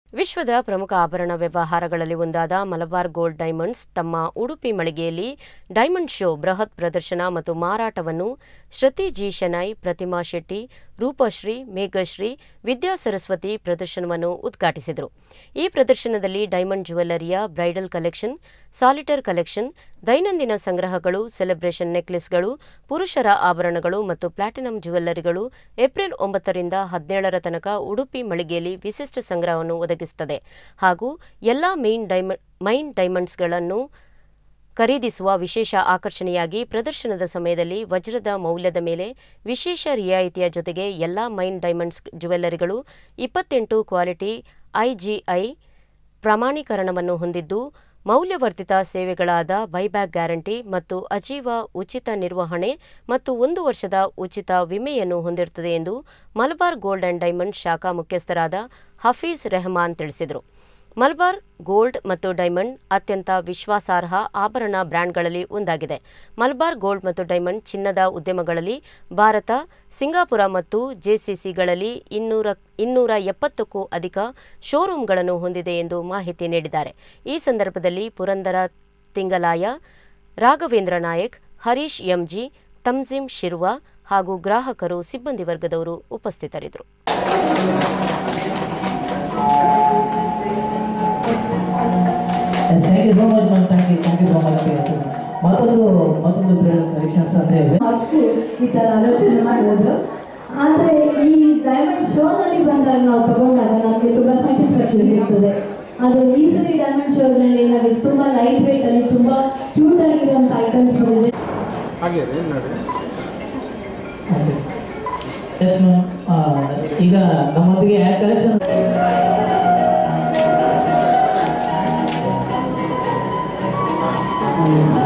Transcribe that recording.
ವಿಶ್ವದ ಪ್ರಮುಖ ಆಭರಣ ವ್ಯವಹಾರಗಳಲ್ಲಿ ಒಂದಾದ ಮಲಬಾರ್ ಗೋಲ್ಡ್ ಡೈಮಂಡ್ಸ್ ತಮ್ಮ ಉಡುಪಿ ಮಳಿಗೆಯಲ್ಲಿ ಡೈಮಂಡ್ ಶೋ ಬೃಹತ್ ಪ್ರದರ್ಶನ ಮತ್ತು ಮಾರಾಟವನ್ನು ಶ್ರುತಿ ಜಿ ಶೆನೈ ಪ್ರತಿಮಾ ಶೆಟ್ಟಿ ರೂಪಶ್ರೀ ಮೇಘಶ್ರೀ ವಿದ್ಯಾ ಸರಸ್ವತಿ ಪ್ರದರ್ಶನವನ್ನು ಉದ್ಘಾಟಿಸಿದರು ಈ ಪ್ರದರ್ಶನದಲ್ಲಿ ಡೈಮಂಡ್ ಜ್ಯುವೆಲ್ಲರಿಯ ಬ್ರೈಡಲ್ ಕಲೆಕ್ಷನ್ ಸಾಲಿಟರ್ ಕಲೆಕ್ಷನ್ ದೈನಂದಿನ ಸಂಗ್ರಹಗಳು ಸೆಲೆಬ್ರೇಷನ್ ನೆಕ್ಲೆಸ್ಗಳು ಪುರುಷರ ಆಭರಣಗಳು ಮತ್ತು ಪ್ಲಾಟಿನಂ ಜ್ಯುವೆಲ್ಲರಿಗಳು ಏಪ್ರಿಲ್ ಒಂಬತ್ತರಿಂದ ಹದಿನೇಳರ ತನಕ ಉಡುಪಿ ಮಳಿಗೆಯಲ್ಲಿ ವಿಶಿಷ್ಟ ಸಂಗ್ರಹವನ್ನು ಒದಗಿಸುತ್ತದೆ ಹಾಗೂ ಎಲ್ಲಾ ಮೈನ್ ಡೈಮ ಮೈನ್ ಡೈಮಂಡ್ಸ್ಗಳನ್ನು ಖರೀದಿಸುವ ವಿಶೇಷ ಆಕರ್ಷಣೆಯಾಗಿ ಪ್ರದರ್ಶನದ ಸಮಯದಲ್ಲಿ ವಜ್ರದ ಮೌಲ್ಯದ ಮೇಲೆ ವಿಶೇಷ ರಿಯಾಯಿತಿಯ ಜೊತೆಗೆ ಎಲ್ಲಾ ಮೈನ್ ಡೈಮಂಡ್ಸ್ ಜ್ಯುವೆಲ್ಲರಿಗಳು ಇಪ್ಪತ್ತೆಂಟು ಕ್ವಾಲಿಟಿ ಐಜಿಐ ಪ್ರಮಾಣೀಕರಣವನ್ನು ಹೊಂದಿದ್ದು ಮೌಲ್ಯವರ್ಧಿತ ಸೇವೆಗಳಾದ ಬೈಬ್ಯಾಕ್ ಗ್ಯಾರಂಟಿ ಮತ್ತು ಅಜೀವ ಉಚಿತ ನಿರ್ವಹಣೆ ಮತ್ತು ಒಂದು ವರ್ಷದ ಉಚಿತ ವಿಮೆಯನ್ನು ಹೊಂದಿರುತ್ತದೆ ಎಂದು ಮಲಬಾರ್ ಗೋಲ್ಡ್ ಅಂಡ್ ಡೈಮಂಡ್ ಶಾಖಾ ಮುಖ್ಯಸ್ಥರಾದ ಹಫೀಜ್ ರೆಹಮಾನ್ ತಿಳಿಸಿದರು ಮಲಬಾರ್ ಗೋಲ್ಡ್ ಮತ್ತು ಡೈಮಂಡ್ ಅತ್ಯಂತ ವಿಶ್ವಾಸಾರ್ಹ ಆಭರಣ ಬ್ರ್ಯಾಂಡ್ಗಳಲ್ಲಿ ಒಂದಾಗಿದೆ ಮಲಬಾರ್ ಗೋಲ್ಡ್ ಮತ್ತು ಡೈಮಂಡ್ ಚಿನ್ನದ ಉದ್ಯಮಗಳಲ್ಲಿ ಭಾರತ ಸಿಂಗಾಪುರ ಮತ್ತು ಜೆಸಿಸಿಗಳಲ್ಲಿ ಇನ್ನೂರ ಇನ್ನೂರ ಎಪ್ಪತ್ತಕ್ಕೂ ಅಧಿಕ ಶೋರೂಂಗಳನ್ನು ಹೊಂದಿದೆ ಎಂದು ಮಾಹಿತಿ ನೀಡಿದ್ದಾರೆ ಈ ಸಂದರ್ಭದಲ್ಲಿ ಪುರಂದರ ತಿಂಗಲಾಯ ರಾಘವೇಂದ್ರ ನಾಯಕ್ ಹರೀಶ್ ಎಂಜಿ ತಮ್ಜಿಮ್ ಶಿರ್ವಾ ಹಾಗೂ ಗ್ರಾಹಕರು ಸಿಬ್ಬಂದಿ ವರ್ಗದವರು ಉಪಸ್ಥಿತರಿದ್ದರು thank you so much ma'am thank you thank you so much ಮತ್ತೊಂದು ಮತ್ತೊಂದು ಕಲೆಕ್ಷನ್ಸ್ ಅಂದರೆ ಹಕ್ಕು ಈ ಥರ ಆಲೋಚನೆ ಮಾಡೋದು ಆದರೆ ಈ ಡೈಮಂಡ್ ಶೋನಲ್ಲಿ ಬಂದಾಗ ನಾವು ತಗೊಂಡಾಗ ನಮಗೆ ತುಂಬ ಸ್ಯಾಟಿಸ್ಫ್ಯಾಕ್ಷನ್ ಇರ್ತದೆ ಅದು ಈಸಲಿ ಡೈಮಂಡ್ ಶೋನಲ್ಲಿ ಏನಾಗುತ್ತೆ ತುಂಬ ಲೈಟ್ ವೇಟ್ ಅಲ್ಲಿ ತುಂಬ ಕ್ಯೂಟ್ ಆಗಿರುವಂಥ ಐಟಮ್ಸ್ ಬಂದಿದೆ ಹಾಗೆ ಏನು ನೋಡಿ ಎಸ್ ಮ್ಯಾಮ್ ಈಗ ನಮ್ಮೊಂದಿಗೆ ಕಲೆಕ್ಷನ್ ಆ